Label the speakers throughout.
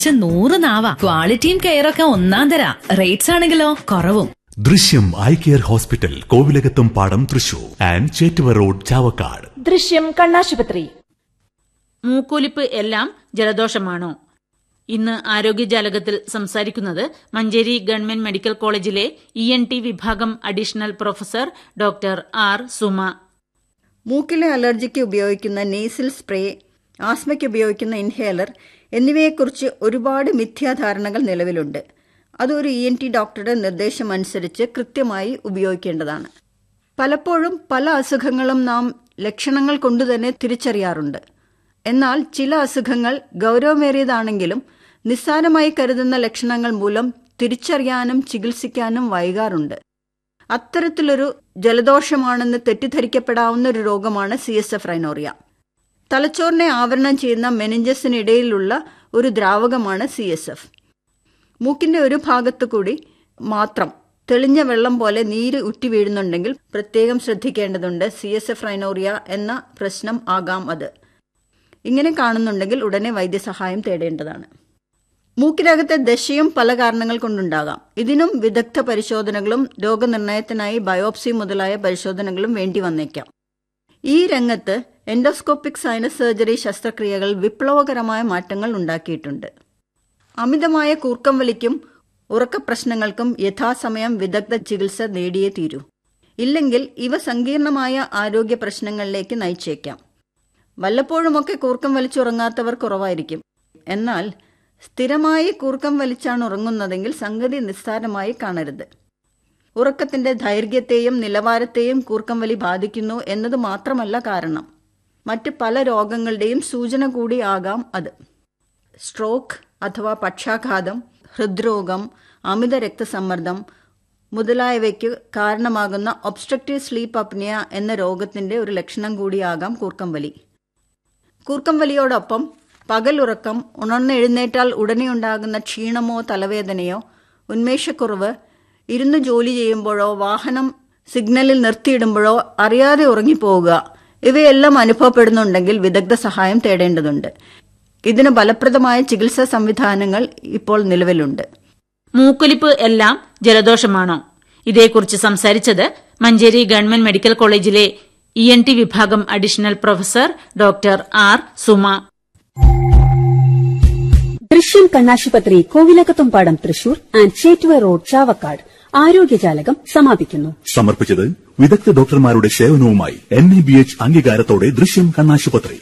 Speaker 1: പക്ഷെ നൂറ് നാവാ ക്വാളിറ്റിയും കെയറൊക്കെ ഒന്നാം തരാ റേറ്റ്സ് ആണെങ്കിലോ കുറവും
Speaker 2: ദൃശ്യം eye care hospital Kovilakathumpadam Thrissur and Chettuva road Chavakkad
Speaker 3: Drishyam കണ്ണാശുപത്രി
Speaker 4: മൂക്കൊലിപ്പ് എല്ലാം ജലദോഷമാണോ ഇന്ന് ആരോഗ്യജാലകത്തിൽ സംസാരിക്കുന്നത് മഞ്ചേരി ഗവൺമെന്റ് മെഡിക്കൽ കോളേജിലെ ഇ എൻ ടി വിഭാഗം additional professor doctor R Suma
Speaker 5: മൂക്കിലെ അലർജിക്ക് ഉപയോഗിക്കുന്ന നേസിൽ സ്പ്രേ ആസ്മയ്ക്ക് ഉപയോഗിക്കുന്ന ഇൻഹേലർ എന്നിവയെക്കുറിച്ച് ഒരുപാട് മിഥ്യാധാരണകൾ നിലവിലുണ്ട് അതൊരു ഇ എൻ ടി ഡോക്ടറുടെ നിർദ്ദേശമനുസരിച്ച് കൃത്യമായി ഉപയോഗിക്കേണ്ടതാണ് പലപ്പോഴും പല അസുഖങ്ങളും നാം ലക്ഷണങ്ങൾ കൊണ്ടുതന്നെ തിരിച്ചറിയാറുണ്ട് എന്നാൽ ചില അസുഖങ്ങൾ ഗൗരവമേറിയതാണെങ്കിലും നിസ്സാരമായി കരുതുന്ന ലക്ഷണങ്ങൾ മൂലം തിരിച്ചറിയാനും ചികിത്സിക്കാനും വൈകാറുണ്ട് അത്തരത്തിലൊരു ജലദോഷമാണെന്ന് തെറ്റിദ്ധരിക്കപ്പെടാവുന്ന ഒരു രോഗമാണ് സി എസ് എഫ് റൈനോറിയ തലച്ചോറിനെ ആവരണം ചെയ്യുന്ന മെനിഞ്ചസിനിടയിലുള്ള ഒരു ദ്രാവകമാണ് സി എസ് എഫ് മൂക്കിന്റെ ഒരു ഭാഗത്തു കൂടി മാത്രം തെളിഞ്ഞ വെള്ളം പോലെ നീര് ഉറ്റി വീഴുന്നുണ്ടെങ്കിൽ പ്രത്യേകം ശ്രദ്ധിക്കേണ്ടതുണ്ട് സി എസ് എഫ് റൈനോറിയ എന്ന പ്രശ്നം ആകാം അത് ഇങ്ങനെ കാണുന്നുണ്ടെങ്കിൽ ഉടനെ വൈദ്യസഹായം തേടേണ്ടതാണ് മൂക്കിനകത്തെ ദശയും പല കാരണങ്ങൾ കൊണ്ടുണ്ടാകാം ഇതിനും വിദഗ്ധ പരിശോധനകളും രോഗനിർണയത്തിനായി ബയോപ്സി മുതലായ പരിശോധനകളും വേണ്ടി വന്നേക്കാം ഈ രംഗത്ത് എൻഡോസ്കോപ്പിക് സൈനസ് സർജറി ശസ്ത്രക്രിയകൾ വിപ്ലവകരമായ മാറ്റങ്ങൾ ഉണ്ടാക്കിയിട്ടുണ്ട് അമിതമായ കൂർക്കം വലിക്കും ഉറക്ക പ്രശ്നങ്ങൾക്കും യഥാസമയം വിദഗ്ധ ചികിത്സ നേടിയേ തീരൂ ഇല്ലെങ്കിൽ ഇവ സങ്കീർണമായ ആരോഗ്യ പ്രശ്നങ്ങളിലേക്ക് നയിച്ചേക്കാം വല്ലപ്പോഴുമൊക്കെ കൂർക്കം വലിച്ചുറങ്ങാത്തവർ കുറവായിരിക്കും എന്നാൽ സ്ഥിരമായി കൂർക്കം വലിച്ചാണ് ഉറങ്ങുന്നതെങ്കിൽ സംഗതി നിസ്സാരമായി കാണരുത് ഉറക്കത്തിന്റെ ദൈർഘ്യത്തെയും നിലവാരത്തെയും കൂർക്കം വലി ബാധിക്കുന്നു എന്നത് മാത്രമല്ല കാരണം മറ്റ് പല രോഗങ്ങളുടെയും സൂചന കൂടി ആകാം അത് സ്ട്രോക്ക് അഥവാ പക്ഷാഘാതം ഹൃദ്രോഗം അമിത രക്തസമ്മർദ്ദം മുതലായവയ്ക്ക് കാരണമാകുന്ന ഒബ്സ്ട്രക്റ്റീവ് സ്ലീപ്പ് അപ്നിയ എന്ന രോഗത്തിന്റെ ഒരു ലക്ഷണം കൂടിയാകാം കൂർക്കം വലി കൂർക്കം വലിയോടൊപ്പം പകലുറക്കം ഉണർന്നെഴുന്നേറ്റാൽ ഉടനെ ഉണ്ടാകുന്ന ക്ഷീണമോ തലവേദനയോ ഉന്മേഷക്കുറവ് ഇരുന്ന് ജോലി ചെയ്യുമ്പോഴോ വാഹനം സിഗ്നലിൽ നിർത്തിയിടുമ്പോഴോ അറിയാതെ ഉറങ്ങിപ്പോവുക ഇവയെല്ലാം അനുഭവപ്പെടുന്നുണ്ടെങ്കിൽ വിദഗ്ധ സഹായം തേടേണ്ടതുണ്ട് ഇതിന് ഫലപ്രദമായ ചികിത്സാ സംവിധാനങ്ങൾ ഇപ്പോൾ നിലവിലുണ്ട്
Speaker 4: മൂക്കൊലിപ്പ് എല്ലാം ജലദോഷമാണോ ഇതേക്കുറിച്ച് സംസാരിച്ചത് മഞ്ചേരി ഗവൺമെന്റ് മെഡിക്കൽ കോളേജിലെ ഇ എൻ ടി വിഭാഗം additional professor doctor R Suma
Speaker 3: Drishyam കണ്ണാശുപത്രി കോവിലകത്തുംപാടം തൃശൂർ ആൻഡ് ചേറ്റുവ റോഡ് ചാവക്കാട് ആരോഗ്യജാലകം സമാപിക്കുന്നു
Speaker 2: സമർപ്പിച്ചത് വിദഗ്ധ ഡോക്ടർമാരുടെ സേവനവുമായി എൻ ഇ ബി എച്ച് അംഗീകാരത്തോടെ ദൃശ്യം കണ്ണാശുപത്രി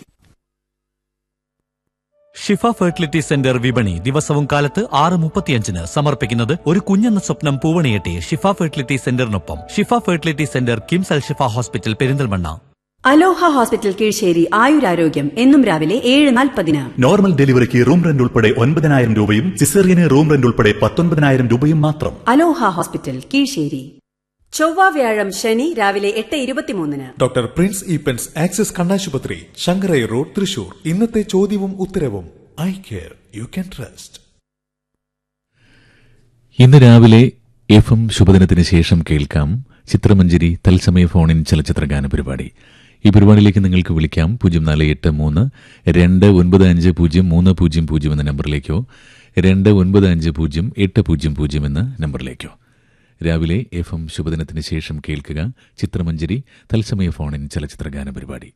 Speaker 6: ഷിഫ ഫെർട്ടിലിറ്റി സെന്റർ വിപണി ദിവസവും കാലത്ത് ആറ് മുപ്പത്തിയഞ്ചിന് സമർപ്പിക്കുന്നത് ഒരു കുഞ്ഞെന്ന സ്വപ്നം പൂവണിയെട്ടി ഷിഫ ഫെർട്ടിലിറ്റി സെന്ററിനൊപ്പം Shifa fertility centre KIMS Al Shifa hospital Perinthalmanna
Speaker 7: Aloha hospital Keezhissery ആയുരാരോഗ്യം എന്നും രാവിലെ ഏഴ് നാൽപ്പതിന്
Speaker 2: നോർമൽ ഡെലിവറിക്ക് റൂം റെന്റ് ഉൾപ്പെടെ ഒൻപതിനായിരം രൂപയും സിസേറിയന് റൂം റെന്റ് ഉൾപ്പെടെ പത്തൊൻപതിനായിരം രൂപയും മാത്രം
Speaker 7: അലോഹ ഹോസ്പിറ്റൽ കീഴ്ശ്ശേരി ചൊവ്വ വ്യാഴം ശനി രാവിലെ എട്ട് ഇരുപത്തിമൂന്നിന്
Speaker 8: ഡോക്ടർ പ്രിൻസ് ഈപ്പൻസ് ആക്സിസ് കണ്ണാശുപത്രി ശങ്കരൈ റോഡ് തൃശൂർ ഇന്നത്തെ ചോദ്യവും ഉത്തരവും eye care you can trust
Speaker 9: ഇന്ന് രാവിലെ എഫ് എം ശുഭദിനത്തിന് ശേഷം കേൾക്കാം ചിത്രമഞ്ജരി തത്സമയ ഫോണിൻ ചലച്ചിത്ര ഗാന പരിപാടി ഈ പരിപാടിയിലേക്ക് നിങ്ങൾക്ക് വിളിക്കാം പൂജ്യം നാല് എട്ട് മൂന്ന് രണ്ട് ഒൻപത് അഞ്ച് പൂജ്യം മൂന്ന് പൂജ്യം പൂജ്യം എന്ന നമ്പറിലേക്കോ രണ്ട് ഒൻപത് അഞ്ച് പൂജ്യം എട്ട് പൂജ്യം പൂജ്യം എന്ന നമ്പറിലേക്കോ രാവിലെ എഫ് എം ശുഭദിനത്തിന് ശേഷം കേൾക്കുക ചിത്രമഞ്ജരി തത്സമയ ഫോണിൻ ചലച്ചിത്ര ഗാന പരിപാടി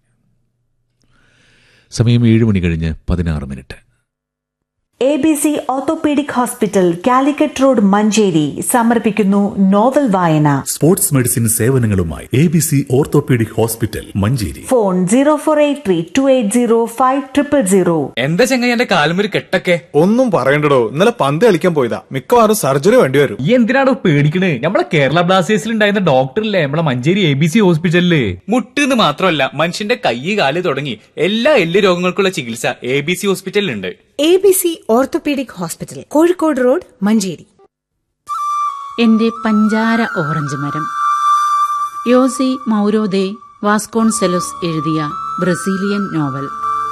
Speaker 9: സമയം ഏഴ് മണി കഴിഞ്ഞ് പതിനാറ് minute
Speaker 10: A B C orthopaedic hospital Calicut road Manjeri സമർപ്പിക്കുന്നു നോവൽ വായന
Speaker 2: സ്പോർട്സ് മെഡിസിൻ സേവനങ്ങളുമായി A B C orthopaedic hospital Manjeri
Speaker 10: phone zero four eight three two eight zero five triple zero
Speaker 11: എന്താ ചെങ്ങായി എന്റെ കാലുമൊരു കെട്ടൊക്കെ
Speaker 8: ഒന്നും പറയണ്ടടോ ഇന്നലെ പന്ത് കളിക്കാൻ പോയതാ മിക്കവാറും സർജറി വേണ്ടി വരും
Speaker 11: ഈ എന്തിനാടോ പേടിക്കണേ നമ്മളെ കേരള ബ്ലാസ്റ്റേഴ്സിൽ ഉണ്ടായിരുന്ന ഡോക്ടറില്ലേ നമ്മളെ മഞ്ചേരി എ ബി സി ഹോസ്പിറ്റലില് മുട്ടെന്ന് മാത്രമല്ല മനുഷ്യന്റെ കൈ കാല് തുടങ്ങി എല്ലാ എല്ല് രോഗങ്ങൾക്കുള്ള ചികിത്സ എ ബി സി ഹോസ്പിറ്റലിലുണ്ട്
Speaker 12: A B C orthopaedic hospital Kozhikode road Manjeri
Speaker 4: എന്റെ പഞ്ചാര ഓറഞ്ച് മരം യോസി മൗരോദെ വാസ്കോൺസെലോസ് എഴുതിയ ബ്രസീലിയൻ നോവൽ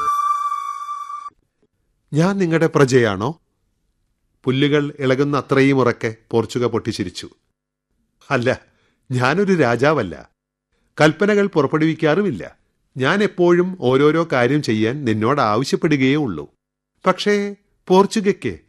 Speaker 13: ഞാൻ നിങ്ങളുടെ പ്രജയാണോ പുല്ലുകൾ ഇളകുന്ന അത്രയും ഉറക്കെ പോർച്ചുഗ പൊട്ടിച്ചിരിച്ചു അല്ല ഞാനൊരു രാജാവല്ല കൽപ്പനകൾ പുറപ്പെടുവിക്കാറുമില്ല ഞാൻ എപ്പോഴും ഓരോരോ കാര്യം ചെയ്യാൻ നിന്നോട് ആവശ്യപ്പെടുകയേ ഉള്ളൂ പക്ഷേ പോർച്ചുഗയ്ക്ക്